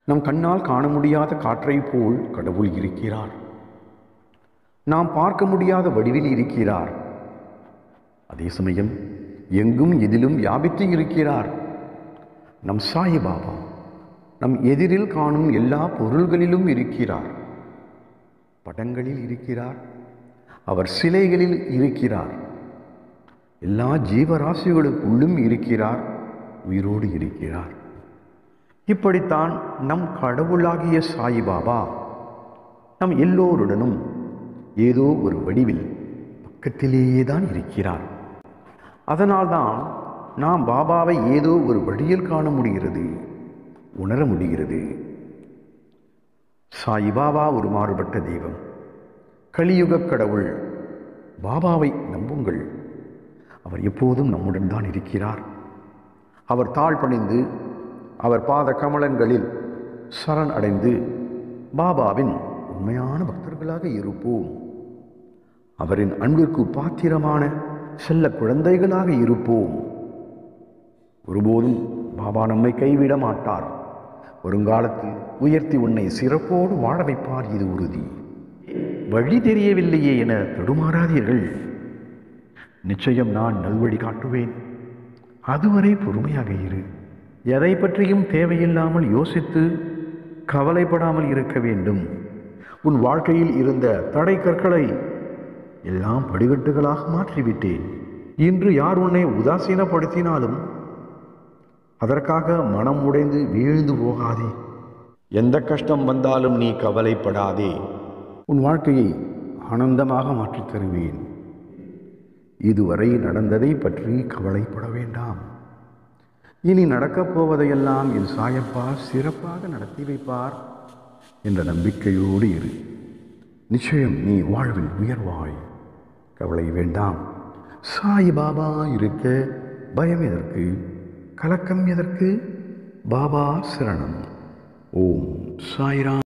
நம் கண்ணால் காண முடியாத காற்றைப் போல் கடவுள் இருக்கிறார் நாம் பார்க்க முடியாத வடிவில் இருக்கிறார் அதே சமயம் எங்கும் எதிலும் வியாபித்து இருக்கிறார் நம் சாயி பாபா நம் எதிரில் காணும் எல்லா பொருள்களிலும் இருக்கிறார் படங்களில் இருக்கிறார் அவர் சிலைகளில் இருக்கிறார் எல்லா ஜீவராசிகளுக்குள்ளும் இருக்கிறார் உயிரோடு இருக்கிறார் இப்படித்தான் நம் கடவுளாகிய சாயிபாபா நம் எல்லோருடனும் ஏதோ ஒரு வடிவில் பக்கத்திலேயே தான் இருக்கிறார் அதனால்தான் நாம் பாபாவை ஏதோ ஒரு வழியில் காண முடிகிறது உணர முடிகிறது சாயிபாபா ஒரு மாறுபட்ட தெய்வம் கலியுக கடவுள் பாபாவை நம்புங்கள் அவர் எப்போதும் நம்முடன் தான் இருக்கிறார் அவர் தாழ் பணிந்து அவர் பாத கமலங்களில் சரண் அடைந்து பாபாவின் உண்மையான பக்தர்களாக இருப்போம் அவரின் அன்பிற்கு பாத்திரமான செல்ல குழந்தைகளாக இருப்போம் ஒருபோதும் பாபா நம்மை கைவிட மாட்டார் வருங்காலத்தில் உயர்த்தி உன்னை சிறப்போடு வாழ வைப்பார் இது உறுதி வழி தெரியவில்லையே என தடுமாறாதீர்கள் நிச்சயம் நான் நல்வழி காட்டுவேன் அதுவரை பொறுமையாக இரு எதை பற்றியும் தேவையில்லாமல் யோசித்து கவலைப்படாமல் இருக்க வேண்டும் உன் வாழ்க்கையில் இருந்த தடை கற்களை எல்லாம் படிக்கட்டுகளாக மாற்றிவிட்டேன் இன்று யார் உன்னை உதாசீனப்படுத்தினாலும் அதற்காக மனம் உடைந்து வீழ்ந்து போகாதே எந்த கஷ்டம் வந்தாலும் நீ கவலைப்படாதே உன் வாழ்க்கையை ஆனந்தமாக மாற்றித் தருவேன் இதுவரை நடந்ததை பற்றி கவலைப்பட வேண்டாம் இனி நடக்கப் போவதையெல்லாம் என் சாயப்பா சிறப்பாக நடத்தி வைப்பார் என்ற நம்பிக்கையோடு இரு நிச்சயம் நீ வாழ்வில் உயர்வாய் கவலை வேண்டாம் சாய் பாபா இருக்க பயம் எதற்கு கலக்கம் எதற்கு பாபா சரணம் ஓம் சாய்ராம்